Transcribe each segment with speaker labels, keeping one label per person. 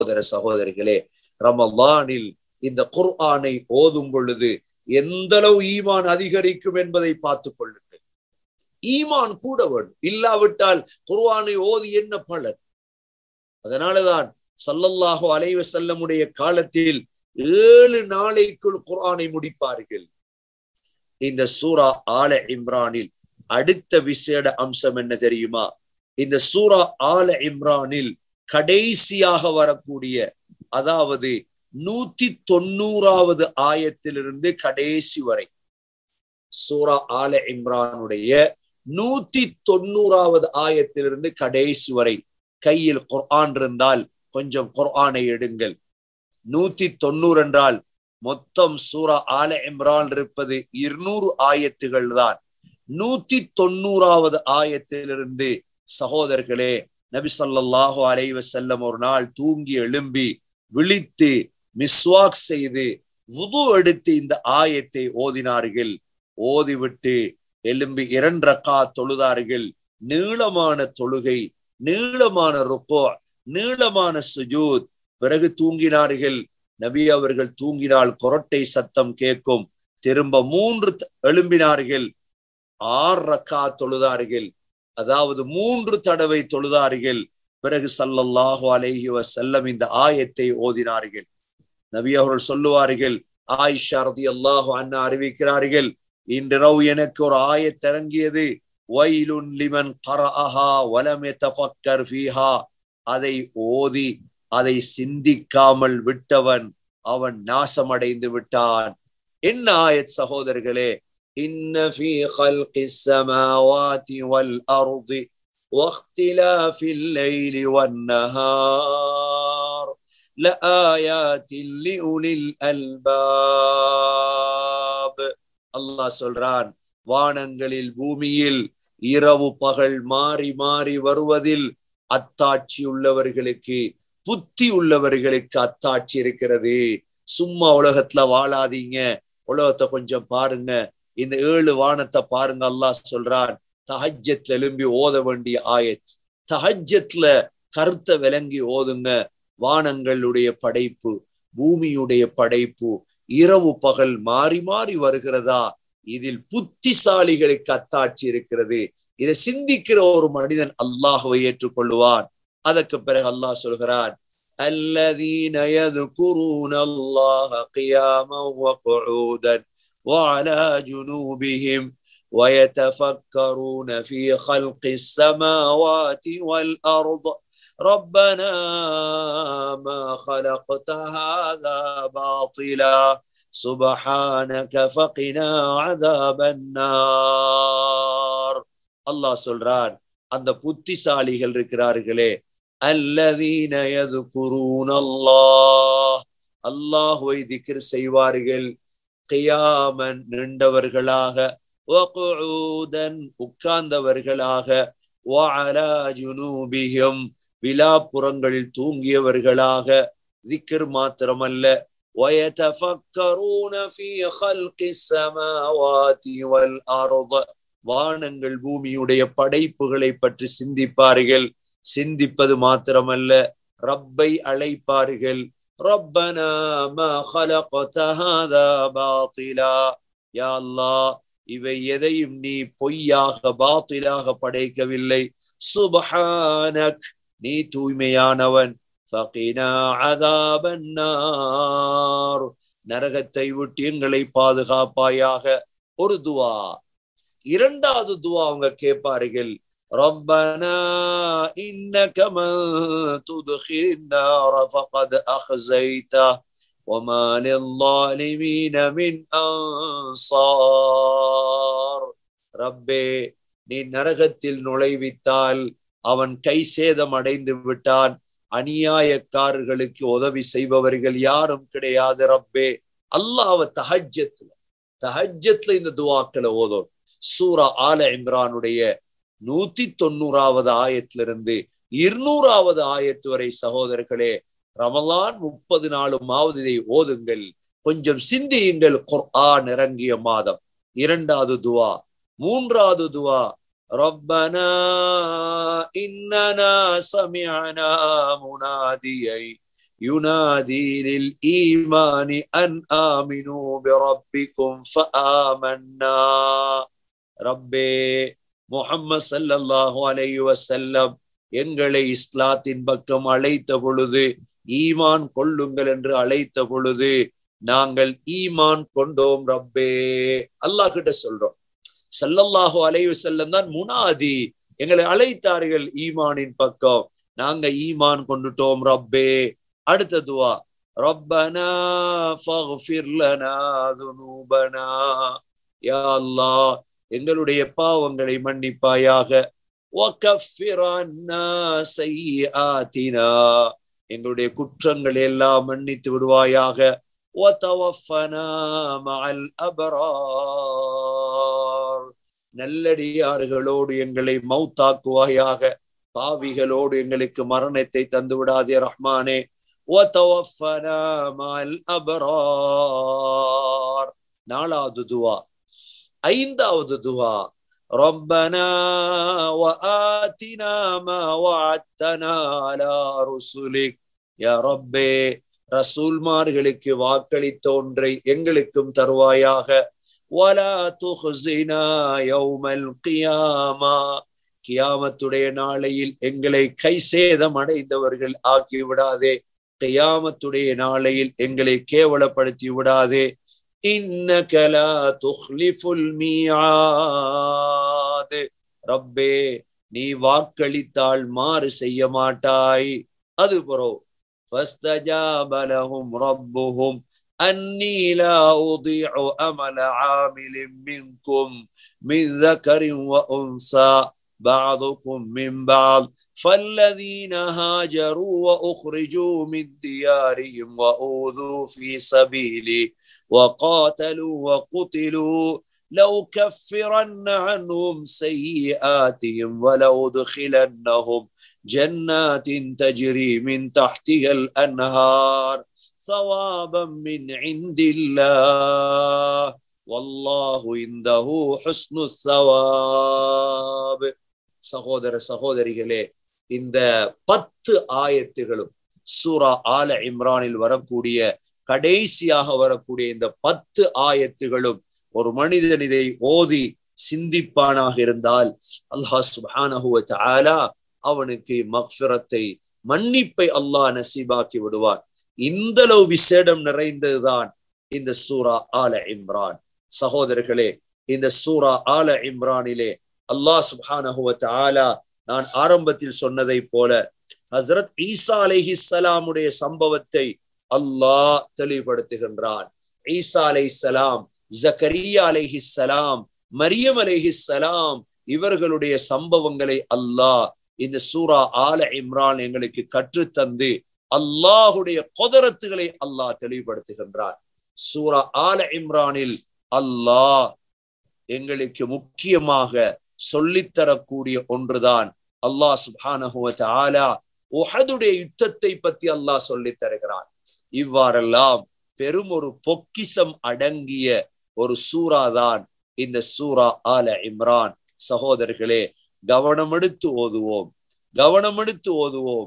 Speaker 1: சகோதர சகோதரிகளே ரமலானில் இந்த குர்ஆனை ஓதும் பொழுது எந்த அளவு ஈமான் அதிகரிக்கும் என்பதை பார்த்துக் கொள்ளுங்கள் ஈமான் கூட வேணும் இல்லாவிட்டால் குர்ஆனை ஓதி என்ன பலன் அதனாலதான் சல்லல்லாஹு அலைவ செல்லமுடைய காலத்தில் ஏழு நாளைக்குள் குர்ஆனை முடிப்பார்கள் இந்த சூரா ஆல இம்ரானில் அடுத்த விசேட அம்சம் என்ன தெரியுமா இந்த சூரா ஆல இம்ரானில் கடைசியாக வரக்கூடிய அதாவது நூத்தி தொண்ணூறாவது ஆயத்திலிருந்து கடைசி வரை சூரா ஆல இம்ரானுடைய நூத்தி தொண்ணூறாவது ஆயத்திலிருந்து கடைசி வரை கையில் குர்ஆன் இருந்தால் கொஞ்சம் குர்ஆனை எடுங்கள் நூத்தி தொண்ணூறு என்றால் மொத்தம் சூரா ஆல இம்ரான் இருப்பது இருநூறு ஆயத்துகள் தான் நூத்தி தொண்ணூறாவது ஆயத்திலிருந்து சகோதரர்களே நபி சொல்லாஹு அலைவ செல்லம் ஒரு நாள் தூங்கி எழும்பி விழித்து மிஸ்வாக் செய்து வுது எடுத்து இந்த ஆயத்தை ஓதினார்கள் ஓதிவிட்டு எலும்பி இரண்டரக்கா தொழுதார்கள் நீளமான தொழுகை நீளமான ருக்கோ நீளமான சுஜூத் பிறகு தூங்கினார்கள் நபி அவர்கள் தூங்கினால் கொரட்டை சத்தம் கேட்கும் திரும்ப மூன்று எழும்பினார்கள் ஆறு ரக்கா தொழுதார்கள் அதாவது மூன்று தடவை தொழுதார்கள் பிறகு சல்லல்லாஹு அலைஹி வசல்லம் இந்த ஆயத்தை ஓதினார்கள் நபி அவர்கள் சொல்லுவார்கள் ஆயிஷா ரதி அல்லாஹு அண்ணா அறிவிக்கிறார்கள் இன்றிரவு எனக்கு ஒரு ஆயத் இறங்கியது வயலுன் லிமன் கரஅஹா வலம் யதஃபக்கர் ஃபீஹா அதை ஓதி அதை சிந்திக்காமல் விட்டவன் அவன் நாசமடைந்து விட்டான் என்ன ஆயத் சகோதரர்களே إن في خلق السماوات والأرض واختلاف الليل والنهار لآيات لأولي الألباب الله சொல்றான் வானங்களில் பூமியில் இரவு பகல் மாறி மாறி வருவதில் அத்தாட்சி உள்ளவர்களுக்கு புத்தி உள்ளவர்களுக்கு அத்தாட்சி இருக்கிறது சும்மா உலகத்துல வாழாதீங்க உலகத்தை கொஞ்சம் பாருங்க இந்த ஏழு வானத்தை பாருங்க அல்லாஹ் சொல்றான் தஹஜத்துல எழும்பி ஓத வேண்டிய ஆயத் தஹஜத்துல கருத்தை விளங்கி ஓதுங்க வானங்களுடைய படைப்பு பூமியுடைய படைப்பு இரவு பகல் மாறி மாறி வருகிறதா இதில் புத்திசாலிகளுக்கு அத்தாட்சி இருக்கிறது இதை சிந்திக்கிற ஒரு மனிதன் அல்லாஹுவை ஏற்றுக்கொள்வான் அதற்கு பிறகு அல்லாஹ் சொல்கிறான் الذين يذكرون الله قياما وقعودا وعلى جنوبهم ويتفكرون في خلق السماوات والأرض ربنا ما خلقت هذا باطلا سبحانك فقنا عذاب النار الله சொல்றான் அந்த புத்திசாலிகள் இருக்கிறார்களே அல்லதீன யذكرون الله அல்லாஹ்வை திக்ர் செய்வார்கள் கியாமன் நின்றவர்களாக வகுஊதன் உட்கார்ந்தவர்களாக வஅலா ஜுனூபிஹிம் விலாப்புறங்களில் தூங்கியவர்களாக திக்ர் மாத்திரமல்ல ويتفكرون في خلق السماوات والأرض வானங்கள் பூமியுடைய படைப்புகளை பற்றி சிந்திப்பார்கள் சிந்திப்பது மாத்திரமல்ல ரப்பை அழைப்பார்கள் ரப்பனா மா خلقت هذا باطلا யா அல்லாஹ் இவை எதையும் நீ பொய்யாக பாத்திலாக படைக்கவில்லை சுபஹானக் நீ தூய்மையானவன் ஃபகினா அதாபன்னார் நரகத்தை விட்டு எங்களை பாதுகாப்பாயாக ஒரு துவா இரண்டாவது துவா அவங்க கேட்பார்கள் ربنا إنك من تدخل النار فقد أخزيته وما للظالمين من أنصار ربي நீ நரகத்தில் நுழைவித்தால் அவன் கை சேதம் அடைந்து விட்டான் அநியாயக்காரர்களுக்கு உதவி செய்பவர்கள் யாரும் கிடையாது ரப்பே அல்லாஹ் தஹஜத்துல தஹஜத்துல இந்த துவாக்களை ஓதும் சூரா ஆல இம்ரானுடைய நூத்தி தொண்ணூறாவது ஆயத்திலிருந்து இருநூறாவது ஆயத்து வரை சகோதரர்களே ரமலான் முப்பது நாளுமாவது இதை ஓதுங்கள் கொஞ்சம் சிந்தியுங்கள் குர்ஆன் இறங்கிய மாதம் இரண்டாவது துவா மூன்றாவது துவா ربنا إننا سمعنا مناديا யுனாதி லில் ஈமானி அன் ஆமினு பிரப்பிக்கும் ஃபஆமன்னா ரப்பே முஹம்மது ஸல்லல்லாஹு அலைஹி வஸல்லம் எங்களை இஸ்லாத்தின் பக்கம் அழைத்த பொழுது ஈமான் கொள்ளுங்கள் என்று அழைத்த பொழுது நாங்கள் ஈமான் கொண்டோம் ரப்பே அல்லாஹ் கிட்ட சொல்றோம் ஸல்லல்லாஹு அலைஹி வஸல்லம் தான் முனாதி எங்களை அழைத்தார்கள் ஈமானின் பக்கம் நாங்க ஈமான் கொண்டுட்டோம் ரப்பே அடுத்த துவா ரப்பனா ஃபக்ஃபிர் லனா துனூபனா யா அல்லாஹ் எங்களுடைய பாவங்களை மன்னிப்பாயாக وكفر عنا سيئاتنا எங்களுடைய குற்றங்கள் எல்லாம் மன்னித்து விடுவாயாக وتوفنا مع الأبرار நல்லடியார்களோடு எங்களை மௌத்தாக்குவாயாக பாவிகளோடு எங்களுக்கு மரணத்தை தந்து விடாதே ரஹ்மானே وتوفنا مع الأبرار நாலாவது துவா ஐந்தாவது துவா ربنا وآتنا ما وعدتنا على رسلك يا ربي ரசூல்மார்களுக்கு வாக்களித்த ஒன்றை எங்களுக்கும் தருவாயாக ولا تخزنا يوم القيامة கியாமத்துடைய நாளையில் எங்களை கை சேதம் அடைந்தவர்கள் ஆக்கி விடாதே கியாமத்துடைய நாளையில் எங்களை கேவலப்படுத்தி விடாதே இன்னக லா துஹ்லிஃபுல் மீஆத் ரப்பே நீ வாக்களித்தால் மாறு செய்ய மாட்டாய் அது புறோ فاستجاب لهم ربهم أني لا أضيع أمل عامل منكم من ذكر وأنثى بعضكم من بعض فالذين هاجروا وأخرجوا من ديارهم وأوذوا في سبيلي وقاتلوا وقتلوا لو كفرن عنهم سيئاتهم ولأدخلنهم جنات تجري من تحتها الأنهار ثوابا من عند الله والله عنده حسن الثواب சகோதர சகோதரிகளே இந்த பத்து ஆயத்துகளும் சூரா ஆல இம்ரானில் வரக்கூடிய கடைசியாக வரக்கூடிய இந்த பத்து ஆயத்துகளும் ஒரு மனிதன் இதை ஓதி சிந்திப்பானாக இருந்தால் அல்லாஹ் சுபானஹுவ ஆலா அவனுக்கு மக்ஃபிரத்தை மன்னிப்பை அல்லாஹ் நசீபாக்கி விடுவார் இந்த அளவு விசேடம் நிறைந்ததுதான் இந்த சூரா ஆல இம்ரான் சகோதரர்களே இந்த சூரா ஆல இம்ரானிலே அல்லாஹ் சுபானஹுவ ஆலா நான் ஆரம்பத்தில் சொன்னதை போல ஹசரத் ஈசா அலைஹி சலாமுடைய சம்பவத்தை அல்லாஹ் தெளிவுபடுத்துகின்றான் ஈசா அலை சலாம் ஜக்கரியா அலைஹி சலாம் மரியம் அலைஹி சலாம் இவர்களுடைய சம்பவங்களை அல்லாஹ் இந்த சூரா ஆல இம்ரான் எங்களுக்கு கற்றுத்தந்து அல்லாஹுடைய கொதரத்துகளை அல்லாஹ் தெளிவுபடுத்துகின்றார் சூரா ஆல இம்ரானில் அல்லாஹ் எங்களுக்கு முக்கியமாக சொல்லித்தரக்கூடிய ஒன்றுதான் அல்லாஹ் சுபானஹுவ ஆலா உஹதுடைய யுத்தத்தை பத்தி அல்லாஹ் சொல்லித் தருகிறான் இவ்வாறெல்லாம் பெரும் ஒரு பொக்கிசம் அடங்கிய ஒரு சூறா தான் இந்த சூரா ஆல இம்ரான் சகோதரர்களே கவனம் எடுத்து ஓதுவோம் கவனம் எடுத்து ஓதுவோம்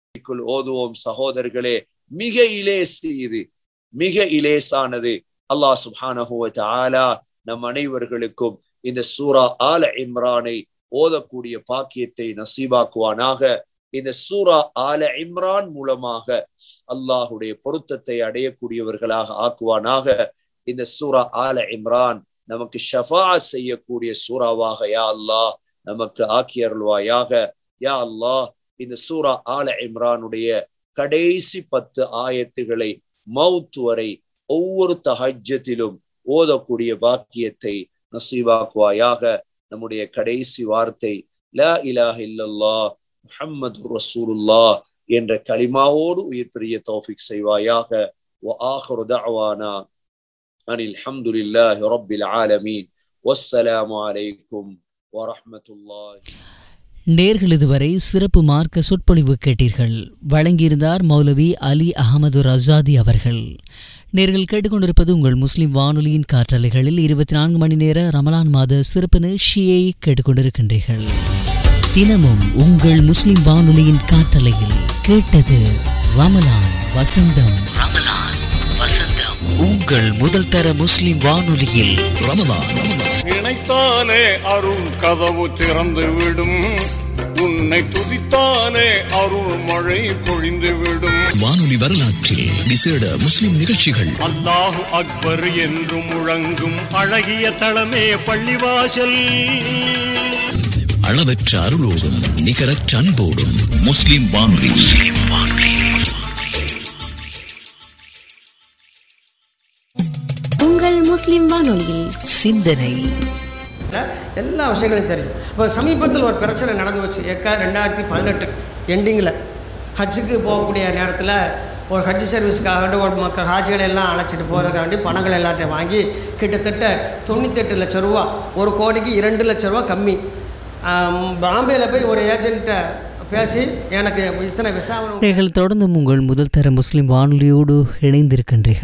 Speaker 1: ஓதுவோம் சகோதரர்களே மிக இலேசு இது மிக இலேசானது அல்லாஹ் சுபானஹுவ ஆலா நம் அனைவர்களுக்கும் இந்த சூரா ஆல இம்ரானை ஓதக்கூடிய பாக்கியத்தை நசீபாக்குவானாக இந்த சூரா ஆல இம்ரான் மூலமாக அல்லாஹுடைய பொருத்தத்தை அடையக்கூடியவர்களாக ஆக்குவானாக இந்த சூரா ஆல இம்ரான் நமக்கு ஷஃபா செய்யக்கூடிய சூறாவாக யா அல்லாஹ் நமக்கு ஆக்கி அருள்வாயாக யா அல்லாஹ் இந்த சூரா ஆல இம்ரானுடைய கடைசி பத்து ஆயத்துகளை மவுத் வரை ஒவ்வொரு தஹஜத்திலும் ஓதக்கூடிய பாக்கியத்தை நசீபாக்குவாயாக நம்முடைய கடைசி வார்த்தை லா இலாஹ இல்லல்லா முஹம்மது ரசூலுல்லா என்ற கலிமாவோடு உயிர் பெரிய தௌஃபிக் செய்வாயாக وآخر دعوانا أن الحمد لله رب العالمين والسلام عليكم ورحمة الله
Speaker 2: நேர்கள் இதுவரை சிறப்பு மார்க்க சொற்பொழிவு கேட்டீர்கள் வழங்கியிருந்தார் மௌலவி அலி அகமது ரசாதி அவர்கள் நேர்கள் கேட்டுக்கொண்டிருப்பது உங்கள் முஸ்லிம் வானொலியின் காற்றலைகளில் இருபத்தி நான்கு மணி நேர ரமலான் மாத சிறப்பு நிகழ்ச்சியை கேட்டுக்கொண்டிருக்கின்றீர்கள் தினமும் உங்கள் முஸ்லிம் வானொலியின் காற்றலையில் கேட்டது ரமலான் வசந்தம் ரமலான் வசந்தம் உங்கள் முதல் தர முஸ்லிம் வானொலியில் ரமலான்
Speaker 3: நினைத்தாலே அருள் கதவு திறந்து விடும் உன்னை துதித்தாலே அருள் மழை பொழிந்து விடும்
Speaker 4: வானொலி வரலாற்றில் விசேட முஸ்லிம் நிகழ்ச்சிகள்
Speaker 3: அல்லாஹு அக்பர் என்று முழங்கும் அழகிய தளமே பள்ளிவாசல்
Speaker 4: அளவற்ற அருளோடும் நிகரற்ற அன்போடும் முஸ்லிம் வானொலி
Speaker 5: உங்கள் முஸ்லிம் வானொலியில்
Speaker 2: சிந்தனை
Speaker 6: எல்லா விஷயங்களையும் தெரியும் இப்போ சமீபத்தில் ஒரு பிரச்சனை நடந்து வச்சு ஏக்கா ரெண்டாயிரத்தி பதினெட்டு எண்டிங்கில் ஹஜ்ஜுக்கு போகக்கூடிய நேரத்தில் ஒரு ஹஜ் சர்வீஸ்க்காக ஒரு மக்கள் ஹாஜிகளை எல்லாம் அழைச்சிட்டு போகிறதுக்காண்டி பணங்கள் எல்லாத்தையும் வாங்கி கிட்டத்தட்ட தொண்ணூத்தெட்டு லட்ச ரூபா ஒரு கோடிக்கு இரண்டு லட்ச ரூபா கம்மி ஆம், பாம்பேயில் போய் ஒரு ஏஜென்ட்டை பேசி எனக்கு இத்தனை விசாரணை
Speaker 2: நீங்கள் தொடர்ந்தும் உங்கள் முதல் தர முஸ்லிம் வானொலியோடு இணைந்திருக்கின்றீர்கள்